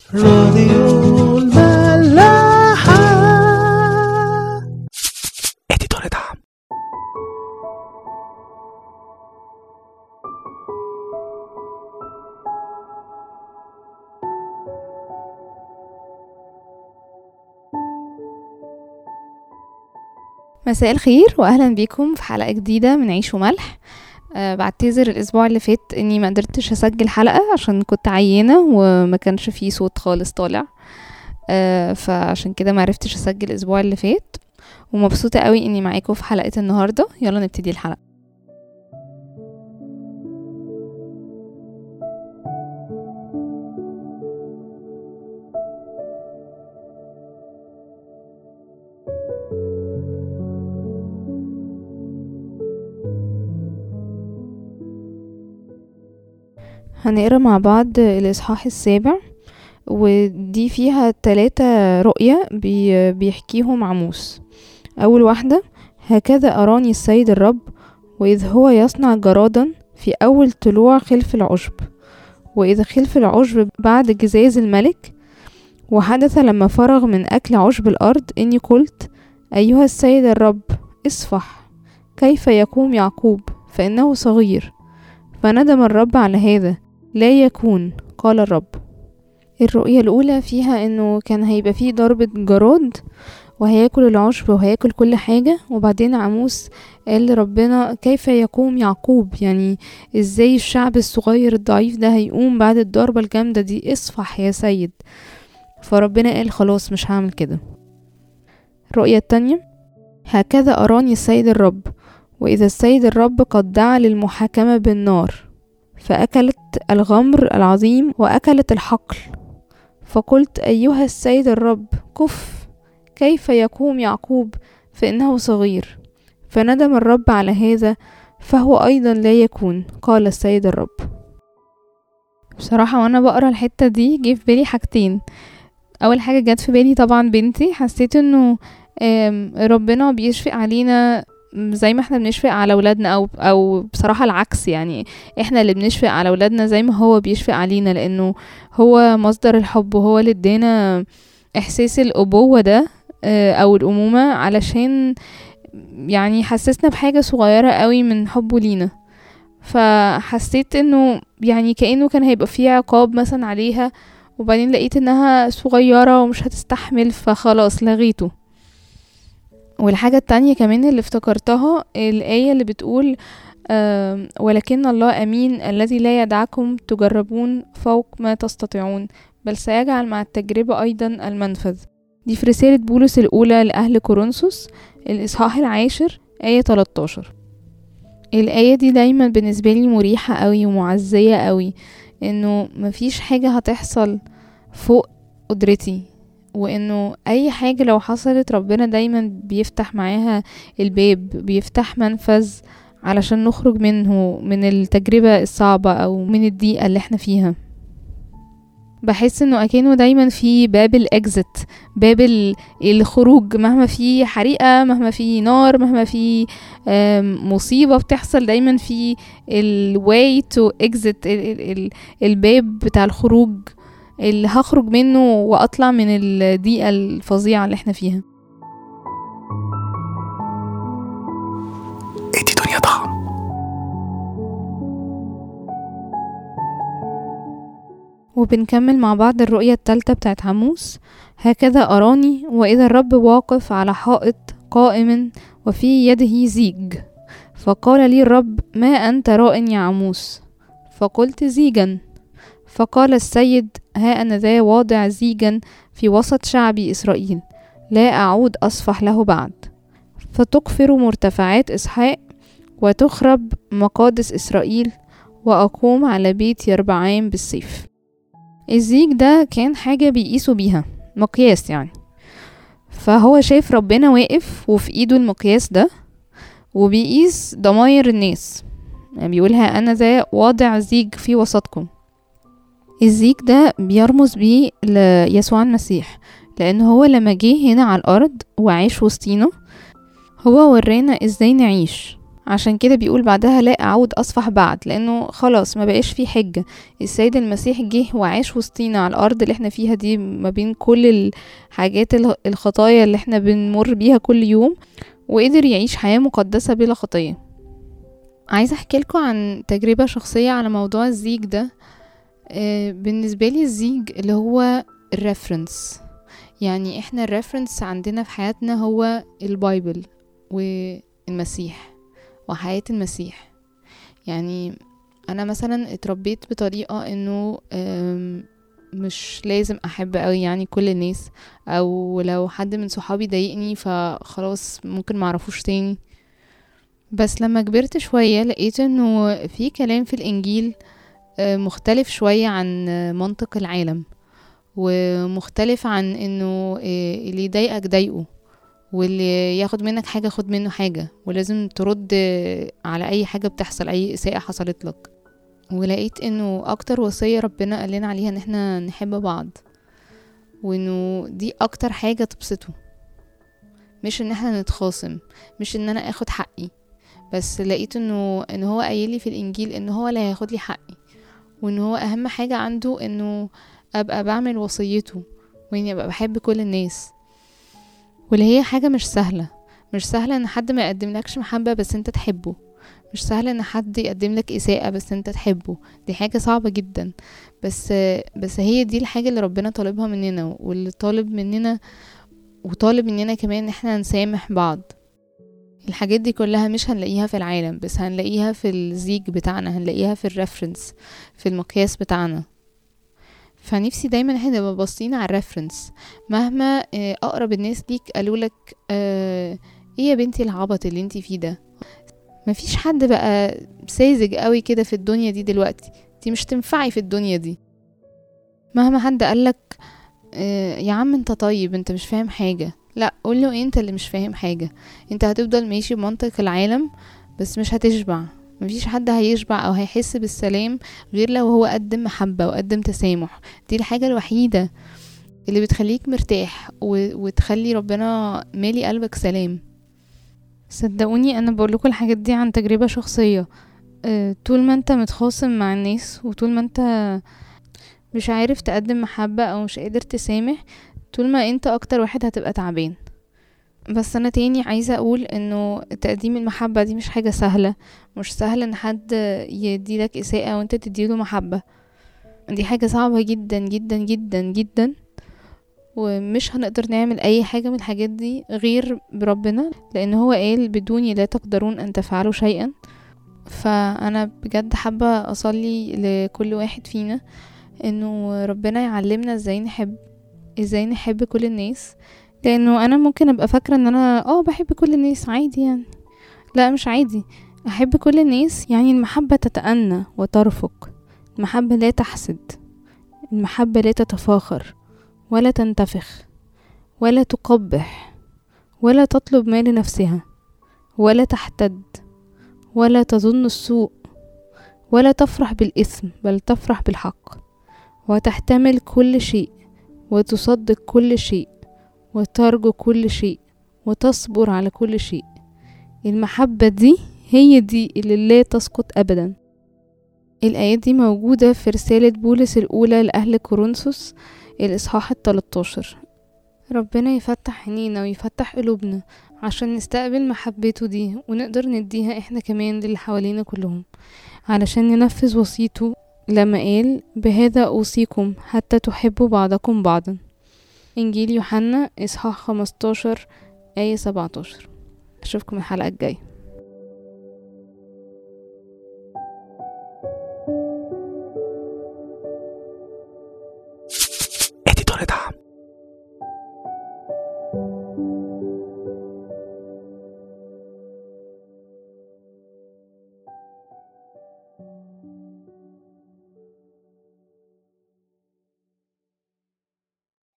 راديو الملاحة اديتور دعم مساء الخير واهلا بيكم في حلقه جديده من عيش وملح أه بعتذر الاسبوع اللي فات اني ما قدرتش اسجل حلقه عشان كنت عيانه وما كانش فيه صوت خالص طالع أه فعشان كده ما عرفتش اسجل الاسبوع اللي فات ومبسوطه قوي اني معاكم في حلقه النهارده يلا نبتدي الحلقه هنقرا مع بعض الإصحاح السابع ودي فيها تلاتة رؤية بي بيحكيهم عموس أول واحدة هكذا أراني السيد الرب وإذ هو يصنع جرادا في أول طلوع خلف العشب وإذا خلف العشب بعد جزاز الملك وحدث لما فرغ من أكل عشب الأرض إني قلت أيها السيد الرب اصفح كيف يقوم يعقوب فإنه صغير فندم الرب على هذا لا يكون قال الرب الرؤية الأولى فيها إنه كان هيبقى فيه ضربة جراد وهياكل العشب وهياكل كل حاجة وبعدين عموس قال لربنا كيف يقوم يعقوب يعني ازاي الشعب الصغير الضعيف ده هيقوم بعد الضربة الجامدة دي اصفح يا سيد فربنا قال خلاص مش هعمل كده الرؤية التانية هكذا أراني السيد الرب وإذا السيد الرب قد دعا للمحاكمة بالنار فأكلت الغمر العظيم وأكلت الحقل فقلت أيها السيد الرب كف كيف يقوم يعقوب فإنه صغير فندم الرب على هذا فهو أيضا لا يكون قال السيد الرب بصراحة وأنا بقرا الحتة دي جه في بالي حاجتين أول حاجة جت في بالي طبعا بنتي حسيت إنه ربنا بيشفق علينا زي ما احنا بنشفق على ولادنا او او بصراحه العكس يعني احنا اللي بنشفق على ولادنا زي ما هو بيشفق علينا لانه هو مصدر الحب وهو اللي ادانا احساس الابوه ده او الامومه علشان يعني حسسنا بحاجه صغيره قوي من حبه لينا فحسيت انه يعني كانه كان هيبقى فيه عقاب مثلا عليها وبعدين لقيت انها صغيره ومش هتستحمل فخلاص لغيته والحاجة التانية كمان اللي افتكرتها الآية اللي بتقول آه ولكن الله أمين الذي لا يدعكم تجربون فوق ما تستطيعون بل سيجعل مع التجربة أيضا المنفذ دي في رسالة بولس الأولى لأهل كورنثوس الإصحاح العاشر آية 13 الآية دي دايما بالنسبة لي مريحة قوي ومعزية قوي إنه مفيش حاجة هتحصل فوق قدرتي وانه اي حاجة لو حصلت ربنا دايما بيفتح معاها الباب بيفتح منفذ علشان نخرج منه من التجربة الصعبة او من الضيقة اللي احنا فيها بحس انه اكنه دايما في باب الاكزت باب الخروج مهما في حريقة مهما في نار مهما في مصيبة بتحصل دايما في الواي تو اكزت الباب بتاع الخروج اللي هخرج منه واطلع من الضيقة الفظيعة اللي احنا فيها ادي دنيا طعم وبنكمل مع بعض الرؤية التالتة بتاعت عموس هكذا أراني وإذا الرب واقف على حائط قائم وفي يده زيج فقال لي الرب ما أنت راء يا عموس فقلت زيجا فقال السيد ها أنا ذا واضع زيجا في وسط شعبي إسرائيل لا أعود أصفح له بعد فتكفر مرتفعات إسحاق وتخرب مقادس إسرائيل وأقوم على بيت يربعام بالسيف الزيج ده كان حاجة بيقيسوا بيها مقياس يعني فهو شايف ربنا واقف وفي ايده المقياس ده وبيقيس ضماير الناس يعني بيقولها أنا ذا واضع زيج في وسطكم الزيج ده بيرمز بيه ليسوع المسيح لأن هو لما جه هنا على الأرض وعاش وسطينا هو ورانا ازاي نعيش عشان كده بيقول بعدها لا أعود أصفح بعد لأنه خلاص ما بقاش في حجة السيد المسيح جه وعاش وسطينا على الأرض اللي احنا فيها دي ما بين كل الحاجات الخطايا اللي احنا بنمر بيها كل يوم وقدر يعيش حياة مقدسة بلا خطية عايزة احكي لكم عن تجربة شخصية على موضوع الزيج ده آه، بالنسبة لي الزيج اللي هو الريفرنس يعني احنا الريفرنس عندنا في حياتنا هو البايبل والمسيح وحياة المسيح يعني انا مثلا اتربيت بطريقة انه مش لازم احب قوي يعني كل الناس او لو حد من صحابي ضايقني فخلاص ممكن معرفوش تاني بس لما كبرت شوية لقيت انه في كلام في الانجيل آه، مختلف شوية عن منطق العالم ومختلف عن انه آه، اللي يضايقك ضايقه واللي ياخد منك حاجة خد منه حاجة ولازم ترد على اي حاجة بتحصل اي اساءة حصلت لك ولقيت انه اكتر وصية ربنا قال لنا عليها ان احنا نحب بعض وانه دي اكتر حاجة تبسطه مش ان احنا نتخاصم مش ان انا اخد حقي بس لقيت انه ان هو قايل لي في الانجيل ان هو لا هياخد لي حقي وان هو اهم حاجة عنده انه ابقى بعمل وصيته واني ابقى بحب كل الناس واللي هي حاجة مش سهلة مش سهلة ان حد ما يقدملكش محبة بس انت تحبه مش سهل ان حد يقدم لك اساءة بس انت تحبه دي حاجة صعبة جدا بس بس هي دي الحاجة اللي ربنا طالبها مننا واللي طالب مننا وطالب مننا كمان ان احنا نسامح بعض الحاجات دي كلها مش هنلاقيها في العالم بس هنلاقيها في الزيج بتاعنا هنلاقيها في الريفرنس في المقياس بتاعنا فنفسي دايما احنا نبقى باصين على الريفرنس مهما آه، اقرب الناس ليك قالوا لك آه، ايه يا بنتي العبط اللي انتي فيه ده مفيش حد بقى ساذج قوي كده في الدنيا دي دلوقتي انتي مش تنفعي في الدنيا دي مهما حد قالك آه، يا عم انت طيب انت مش فاهم حاجة لا قوله انت اللي مش فاهم حاجة انت هتفضل ماشي بمنطق العالم بس مش هتشبع مفيش حد هيشبع او هيحس بالسلام غير لو هو قدم محبة وقدم تسامح دي الحاجة الوحيدة اللي بتخليك مرتاح وتخلي ربنا مالي قلبك سلام صدقوني انا بقول لكم الحاجات دي عن تجربة شخصية أه طول ما انت متخاصم مع الناس وطول ما انت مش عارف تقدم محبة او مش قادر تسامح طول ما انت اكتر واحد هتبقى تعبان بس انا تاني عايزة اقول انه تقديم المحبة دي مش حاجة سهلة مش سهل ان حد يديلك اساءة وانت تديله محبة دي حاجة صعبة جدا جدا جدا جدا ومش هنقدر نعمل اي حاجة من الحاجات دي غير بربنا لان هو قال بدوني لا تقدرون ان تفعلوا شيئا فانا بجد حابة اصلي لكل واحد فينا انه ربنا يعلمنا ازاي نحب ازاي نحب كل الناس لانه انا ممكن ابقى فاكرة ان انا اه بحب كل الناس عادي يعني لا مش عادي احب كل الناس يعني المحبة تتأنى وترفق المحبة لا تحسد المحبة لا تتفاخر ولا تنتفخ ولا تقبح ولا تطلب ما لنفسها ولا تحتد ولا تظن السوء ولا تفرح بالإثم بل تفرح بالحق وتحتمل كل شيء وتصدق كل شيء وترجو كل شيء وتصبر على كل شيء المحبة دي هي دي اللي لا تسقط أبدا الآيات دي موجودة في رسالة بولس الأولى لأهل كورنثوس الإصحاح التلتاشر ربنا يفتح عينينا ويفتح قلوبنا عشان نستقبل محبته دي ونقدر نديها احنا كمان للي حوالينا كلهم علشان ننفذ وصيته لما قال بهذا أوصيكم حتى تحبوا بعضكم بعضا إنجيل يوحنا إصحاح خمستاشر آية سبعتاشر أشوفكم الحلقة الجاية Editore da